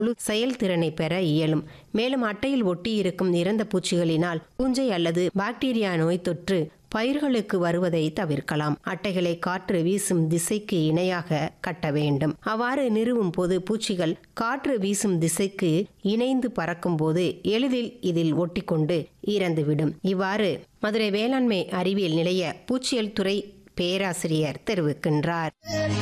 முழு செயல்திறனை பெற இயலும் மேலும் அட்டையில் ஒட்டியிருக்கும் இறந்த பூச்சிகளினால் பூஞ்சை அல்லது பாக்டீரியா நோய் தொற்று பயிர்களுக்கு வருவதை தவிர்க்கலாம் அட்டைகளை காற்று வீசும் திசைக்கு இணையாக கட்ட வேண்டும் அவ்வாறு நிறுவும் போது பூச்சிகள் காற்று வீசும் திசைக்கு இணைந்து பறக்கும் போது எளிதில் இதில் ஒட்டிக்கொண்டு இறந்துவிடும் இவ்வாறு மதுரை வேளாண்மை அறிவியல் நிலைய பூச்சியல் துறை பேராசிரியர் தெரிவிக்கின்றார்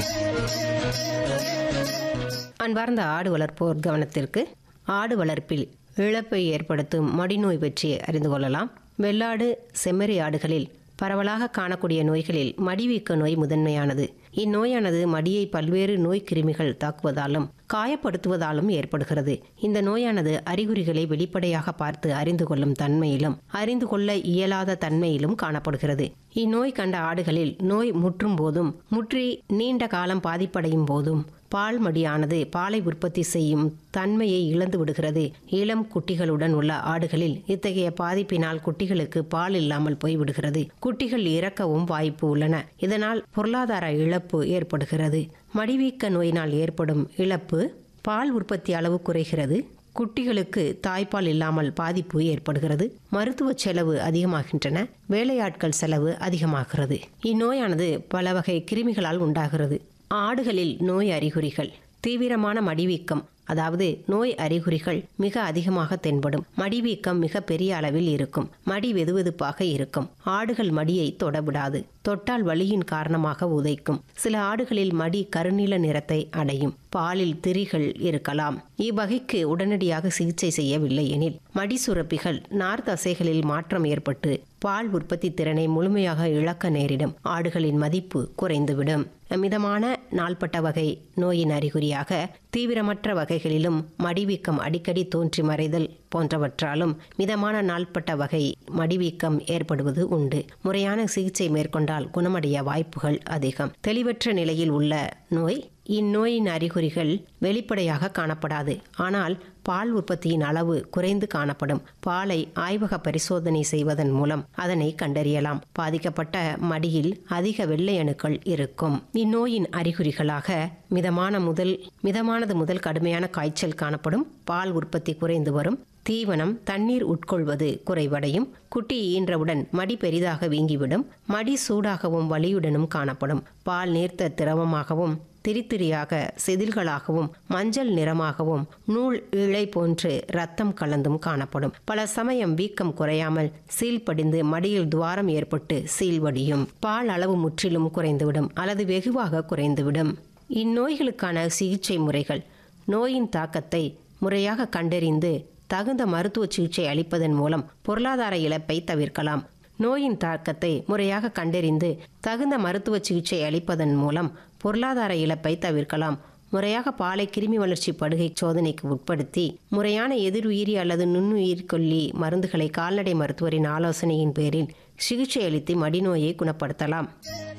அன்பார்ந்த ஆடு வளர்ப்போர் கவனத்திற்கு ஆடு வளர்ப்பில் இழப்பை ஏற்படுத்தும் மடிநோய் பற்றி அறிந்து கொள்ளலாம் வெள்ளாடு செம்மறி ஆடுகளில் பரவலாக காணக்கூடிய நோய்களில் மடிவீக்க நோய் முதன்மையானது இந்நோயானது மடியை பல்வேறு நோய் கிருமிகள் தாக்குவதாலும் காயப்படுத்துவதாலும் ஏற்படுகிறது இந்த நோயானது அறிகுறிகளை வெளிப்படையாக பார்த்து அறிந்து கொள்ளும் தன்மையிலும் அறிந்து கொள்ள இயலாத தன்மையிலும் காணப்படுகிறது இந்நோய் கண்ட ஆடுகளில் நோய் முற்றும் போதும் முற்றி நீண்ட காலம் பாதிப்படையும் போதும் பால் மடியானது பாலை உற்பத்தி செய்யும் தன்மையை இழந்து விடுகிறது இளம் குட்டிகளுடன் உள்ள ஆடுகளில் இத்தகைய பாதிப்பினால் குட்டிகளுக்கு பால் இல்லாமல் போய்விடுகிறது குட்டிகள் இறக்கவும் வாய்ப்பு உள்ளன இதனால் பொருளாதார இழப்பு ஏற்படுகிறது மடிவீக்க நோயினால் ஏற்படும் இழப்பு பால் உற்பத்தி அளவு குறைகிறது குட்டிகளுக்கு தாய்ப்பால் இல்லாமல் பாதிப்பு ஏற்படுகிறது மருத்துவ செலவு அதிகமாகின்றன வேலையாட்கள் செலவு அதிகமாகிறது இந்நோயானது பல வகை கிருமிகளால் உண்டாகிறது ஆடுகளில் நோய் அறிகுறிகள் தீவிரமான மடிவீக்கம் அதாவது நோய் அறிகுறிகள் மிக அதிகமாக தென்படும் மடிவீக்கம் மிக பெரிய அளவில் இருக்கும் மடி வெதுவெதுப்பாக இருக்கும் ஆடுகள் மடியை தொடவிடாது தொட்டால் வலியின் காரணமாக உதைக்கும் சில ஆடுகளில் மடி கருநீல நிறத்தை அடையும் பாலில் திரிகள் இருக்கலாம் இவ்வகைக்கு உடனடியாக சிகிச்சை செய்யவில்லை எனில் மடி சுரப்பிகள் நார் தசைகளில் மாற்றம் ஏற்பட்டு பால் உற்பத்தி திறனை முழுமையாக இழக்க நேரிடும் ஆடுகளின் மதிப்பு குறைந்துவிடும் மிதமான நாள்பட்ட வகை நோயின் அறிகுறியாக தீவிரமற்ற வகைகளிலும் மடிவீக்கம் அடிக்கடி தோன்றி மறைதல் போன்றவற்றாலும் மிதமான நாள்பட்ட வகை மடிவீக்கம் ஏற்படுவது உண்டு முறையான சிகிச்சை மேற்கொண்டால் குணமடைய வாய்ப்புகள் அதிகம் தெளிவற்ற நிலையில் உள்ள நோய் இந்நோயின் அறிகுறிகள் வெளிப்படையாக காணப்படாது ஆனால் பால் உற்பத்தியின் அளவு குறைந்து காணப்படும் பாலை ஆய்வக பரிசோதனை செய்வதன் மூலம் அதனை கண்டறியலாம் பாதிக்கப்பட்ட மடியில் அதிக வெள்ளை அணுக்கள் இருக்கும் இந்நோயின் அறிகுறிகளாக மிதமான முதல் மிதமானது முதல் கடுமையான காய்ச்சல் காணப்படும் பால் உற்பத்தி குறைந்து வரும் தீவனம் தண்ணீர் உட்கொள்வது குறைவடையும் குட்டி ஈன்றவுடன் மடி பெரிதாக வீங்கிவிடும் மடி சூடாகவும் வலியுடனும் காணப்படும் பால் நீர்த்த திரவமாகவும் திரித்திரியாக செதில்களாகவும் மஞ்சள் நிறமாகவும் நூல் இழை போன்று ரத்தம் கலந்தும் காணப்படும் பல சமயம் வீக்கம் குறையாமல் சீல் படிந்து மடியில் துவாரம் ஏற்பட்டு சீல் வடியும் பால் அளவு முற்றிலும் குறைந்துவிடும் அல்லது வெகுவாக குறைந்துவிடும் இந்நோய்களுக்கான சிகிச்சை முறைகள் நோயின் தாக்கத்தை முறையாக கண்டறிந்து தகுந்த மருத்துவ சிகிச்சை அளிப்பதன் மூலம் பொருளாதார இழப்பை தவிர்க்கலாம் நோயின் தாக்கத்தை முறையாக கண்டறிந்து தகுந்த மருத்துவ சிகிச்சை அளிப்பதன் மூலம் பொருளாதார இழப்பை தவிர்க்கலாம் முறையாக பாலை கிருமி வளர்ச்சி படுகை சோதனைக்கு உட்படுத்தி முறையான எதிர்உயிரி அல்லது நுண்ணுயிர் கொல்லி மருந்துகளை கால்நடை மருத்துவரின் ஆலோசனையின் பேரில் சிகிச்சை அளித்து மடிநோயை குணப்படுத்தலாம்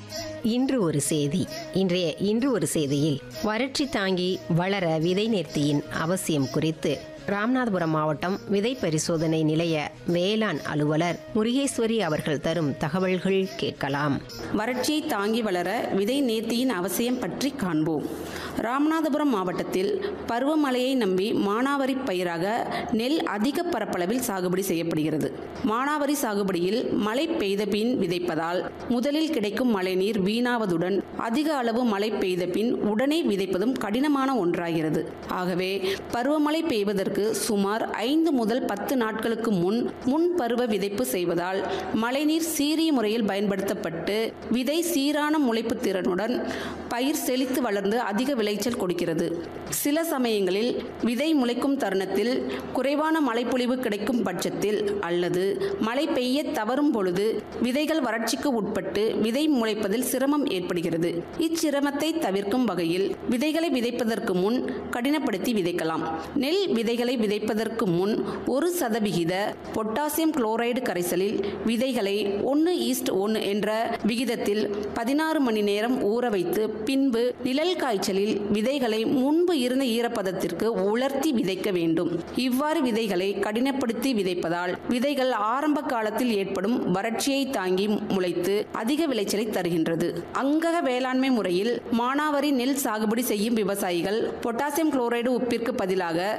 இன்று ஒரு செய்தி இன்றைய இன்று ஒரு செய்தியில் வறட்சி தாங்கி வளர விதை நேர்த்தியின் அவசியம் குறித்து ராமநாதபுரம் மாவட்டம் விதை பரிசோதனை நிலைய வேளாண் அலுவலர் முருகேஸ்வரி அவர்கள் தரும் தகவல்கள் கேட்கலாம் வறட்சியை தாங்கி வளர விதை நேர்த்தியின் அவசியம் பற்றி காண்போம் ராமநாதபுரம் மாவட்டத்தில் பருவமழையை நம்பி மானாவாரி பயிராக நெல் அதிக பரப்பளவில் சாகுபடி செய்யப்படுகிறது மானாவாரி சாகுபடியில் மழை பெய்த பின் விதைப்பதால் முதலில் கிடைக்கும் மழைநீர் வீணாவதுடன் அதிக அளவு மழை பெய்த பின் உடனே விதைப்பதும் கடினமான ஒன்றாகிறது ஆகவே பருவமழை பெய்வதற்கு சுமார் ஐந்து முதல் பத்து நாட்களுக்கு முன் முன் பருவ விதைப்பு செய்வதால் மழைநீர் சீரிய முறையில் பயன்படுத்தப்பட்டு விதை சீரான முளைப்பு திறனுடன் பயிர் செழித்து வளர்ந்து அதிக விளைச்சல் கொடுக்கிறது சில சமயங்களில் விதை முளைக்கும் தருணத்தில் குறைவான மழைப்பொழிவு கிடைக்கும் பட்சத்தில் அல்லது மழை பெய்ய தவறும் பொழுது விதைகள் வறட்சிக்கு உட்பட்டு விதை முளைப்பதில் சிரமம் ஏற்படுகிறது இச்சிரமத்தை தவிர்க்கும் வகையில் விதைகளை விதைப்பதற்கு முன் கடினப்படுத்தி விதைக்கலாம் நெல் விதைகள் விதைகளை விதைப்பதற்கு முன் ஒரு சதவிகித பொட்டாசியம் குளோரைடு கரைசலில் விதைகளை ஒன்று ஈஸ்ட் ஒன்று என்ற விகிதத்தில் பதினாறு மணி நேரம் ஊற வைத்து பின்பு நிழல் காய்ச்சலில் விதைகளை முன்பு இருந்த ஈரப்பதத்திற்கு உலர்த்தி விதைக்க வேண்டும் இவ்வாறு விதைகளை கடினப்படுத்தி விதைப்பதால் விதைகள் ஆரம்ப காலத்தில் ஏற்படும் வறட்சியை தாங்கி முளைத்து அதிக விளைச்சலை தருகின்றது அங்கக வேளாண்மை முறையில் மானாவாரி நெல் சாகுபடி செய்யும் விவசாயிகள் பொட்டாசியம் குளோரைடு உப்பிற்கு பதிலாக